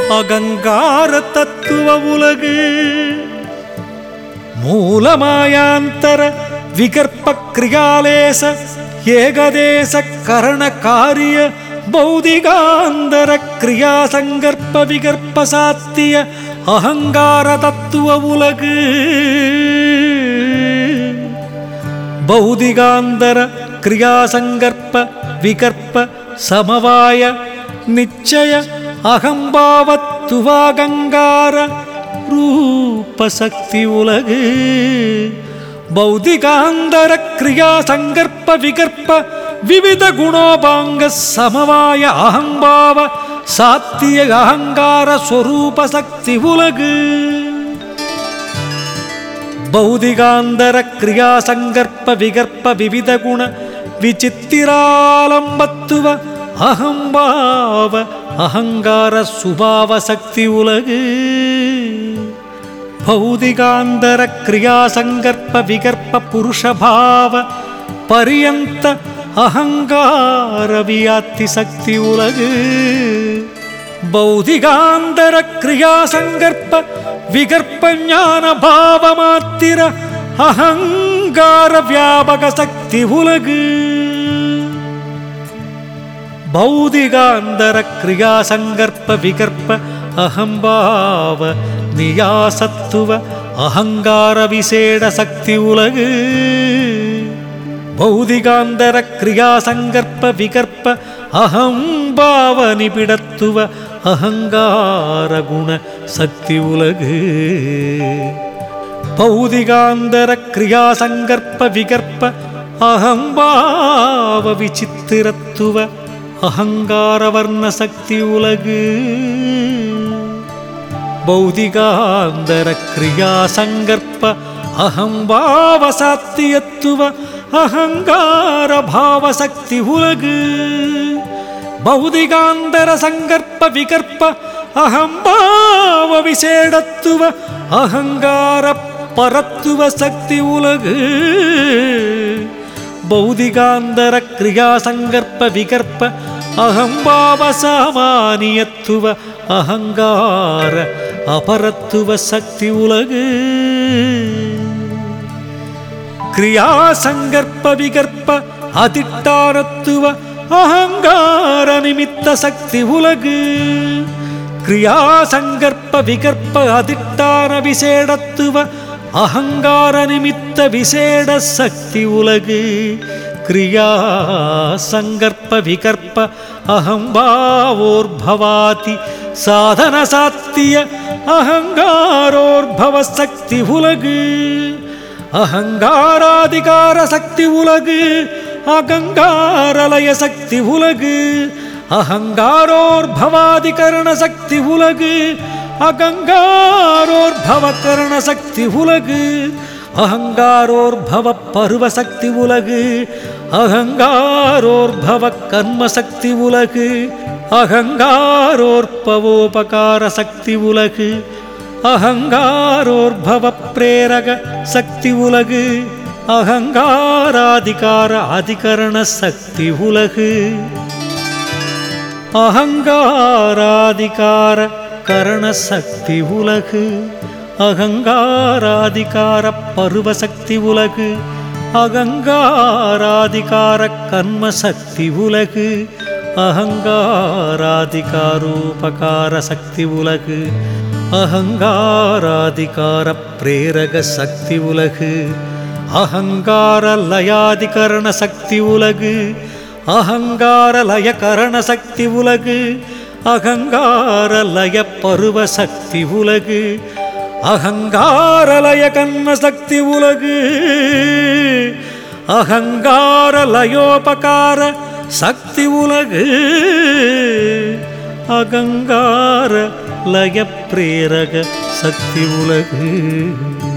அகங்கார தத்துவ உலகு மூலமாயாந்தர விகற்ப கிரியாலேச ஏகதேச கரண காரிய பௌதிகாந்தர கிரியா சங்கற்ப விகற்ப சாத்திய அகங்கார தத்துவ உலகு பௌதிகாந்தர கிரியாசங்கற்ப விகற்ப சமவாய நிச்சய அகம்பாவத்துவாகங்கார ரூபசக்தி உலகு பௌதிகாந்தர கிரியாசங்கற்ப விகற்ப விவித குணோபாங்க சமவாய அகம்பாவ சாத்திய அகங்கார ஸ்வரூப சக்தி உலகு பௌதிகாந்தர கிரியாசங்கற்ப விகற்ப விவித குண விசித்திராலம்பத்துவ அகம்பாவ அகங்கார சுபாவ சக்தி உலகு பௌதிகாந்தர கிரியாசங்கற்ப விகற்ப புருஷபாவ பரியந்த அகங்கார வியாத்தி சக்தி உலகு பௌதிகாந்தர கிரியாசங்கற்ப விகற்ப ஞான பாவ மாத்திர அகங்கார வியாபக சக்தி உலகு பௌதிகாந்தர கிரியாசங்கற்ப விகற்ப அகம்பாவ நியாசத்துவ அகங்கார விசேட சக்தி உலகு பௌதிகாந்தர கிரியாசங்கற்ப விகற்ப அகம்பாவ நிபிடத்துவ அகங்கார குண சக்தி உலகு பௌதிகாந்தர கிரியாசங்கற்ப விகற்ப அகம்பாவ விசித்திரத்துவ அகங்கார வர்ண சக்தி உலகு பௌதிகாந்தர கிரியாசங்கற்ப அகம்பாவ சாத்தியத்துவ அகங்கார பாவ சக்தி உலகு பௌதிகாந்தர சங்கற்ப விகற்ப அகம்பாவ விசேடத்துவ அகங்கார பரத்துவ சக்தி உலகு பௌதிகாந்தர கிரியாசங்கற்ப விகற்ப அகம்பாவ சாமானியத்துவ அகங்கார அபரத்துவ சக்தி உலகு கிரியாசங்கற்ப விகற்ப அதிட்டாரத்துவ அகங்கார நிமித்த சக்தி உலகு கிரியாசங்கற்ப விகற்ப அதிட்டான விசேடத்துவ அகங்கார நிமித்த விசேட சக்தி உலகு கிரியா சங்கற்ப விகற்ப அகம்பாவோர்பவாதி சாதன சாத்திய அகங்காரோர்பவ சக்தி உலகு அகங்காராதிகார சக்தி உலகு அகங்காரலய சக்தி உலகு அகங்காரோர்பவாதிகரண சக்தி உலகு அகங்காரோர்பவகரண சக்தி உலகு அகங்காரோர்பவ பருவ சக்தி உலகு அகங்காரோர்பவ கர்ம சக்தி உலகு அகங்காரோர்பவோபகார சக்தி உலகு அகங்காரோர்பவ பிரேரக சக்தி உலகு அகங்காராதிகார அதிகரண சக்தி உலகு அகங்காராதிகார கரண சக்தி உலகு அகங்காராதிகார பருவ சக்தி உலகு அகங்காராதிகார கர்ம சக்தி உலகு அகங்காராதிகாரோபகார சக்தி உலகு அகங்காராதிகார பிரேரக சக்தி உலகு அகங்கார லயாதிகரண சக்தி உலகு அகங்கார லயகரண சக்தி உலகு அகங்கார லய பருவ சக்தி உலகு அகங்கார லய கண்ண சக்தி உலகு அகங்கார லயோபகார சக்தி உலகு அகங்கார லய பிரேரக சக்தி உலகு